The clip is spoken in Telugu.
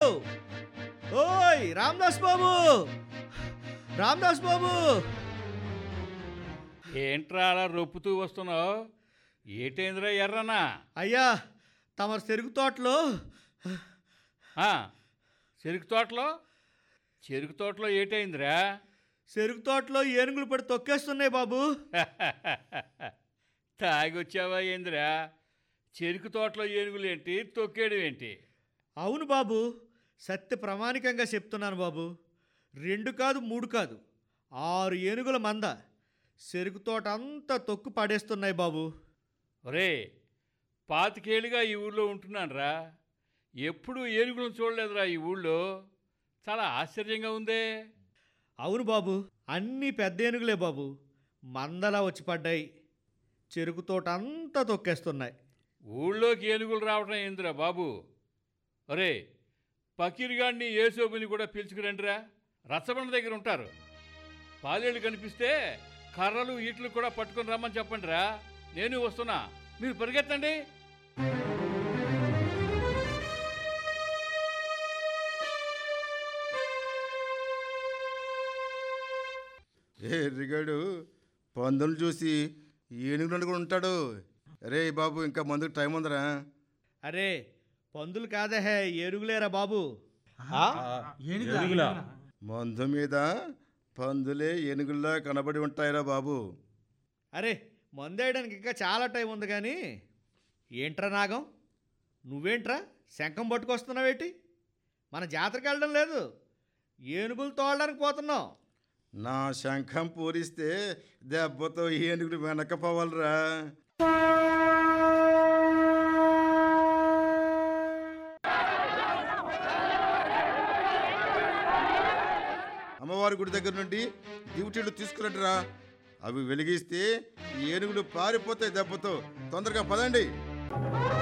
ఓయ్ రామ్దాస్ బాబు రామ్దాస్ బాబు ఏంట్రా అలా రొప్పుతూ వస్తున్నావు ఏటైందిరా ఎర్రనా అయ్యా తమ చెరుకు తోటలో ఆ, చెరుకు తోటలో చెరుకు తోటలో ఏటైందిరా చెరుకు తోటలో ఏనుగులు పడి తొక్కేస్తున్నాయి బాబు తాగొచ్చావా ఏందిరా చెరుకు తోటలో ఏనుగులేంటి తొక్కేయడం ఏంటి అవును బాబు సత్య ప్రామాణికంగా చెప్తున్నాను బాబు రెండు కాదు మూడు కాదు ఆరు ఏనుగుల మంద చెరుకు తోట అంతా తొక్కు పడేస్తున్నాయి బాబు ఒరే పాతికేళ్ళుగా ఈ ఊళ్ళో ఉంటున్నానురా ఎప్పుడూ ఏనుగులను చూడలేదురా ఈ ఊళ్ళో చాలా ఆశ్చర్యంగా ఉందే అవును బాబు అన్నీ పెద్ద ఏనుగులే బాబు మందలా వచ్చి పడ్డాయి చెరుకు తోట అంతా తొక్కేస్తున్నాయి ఊళ్ళోకి ఏనుగులు రావటం ఏందిరా బాబు ఒరే పకీర్గాడిని ఏసోబుని కూడా పిలుచుకురండిరా రచ్చబండ దగ్గర ఉంటారు పాలేళ్ళు కనిపిస్తే కర్రలు ఈట్లు కూడా పట్టుకొని రమ్మని చెప్పండిరా నేను వస్తున్నా మీరు పరిగెత్తండి ఏ ఎర్రిగాడు పందులు చూసి ఏనుగులు కూడా ఉంటాడు రే బాబు ఇంకా మందుకు టైం ఉందరా అరే పందులు కాదహే ఏనుగులేరా బాబు మందు మీద పందులే ఏనుగుల్లా కనబడి ఉంటాయిరా బాబు అరే మందేయడానికి ఇంకా చాలా టైం ఉంది కానీ ఏంట్రా నాగం నువ్వేంట్రా శంఖం పట్టుకొస్తున్నావేటి మన జాతరకి వెళ్ళడం లేదు ఏనుగులు తోలడానికి పోతున్నాం నా శంఖం పూరిస్తే దెబ్బతో ఏనుగులు వెనకపోవాలరా అమ్మవారి గుడి దగ్గర నుండి దివిటీలు తీసుకురండిరా అవి వెలిగిస్తే ఈ ఏనుగులు పారిపోతాయి దెబ్బతో తొందరగా పదండి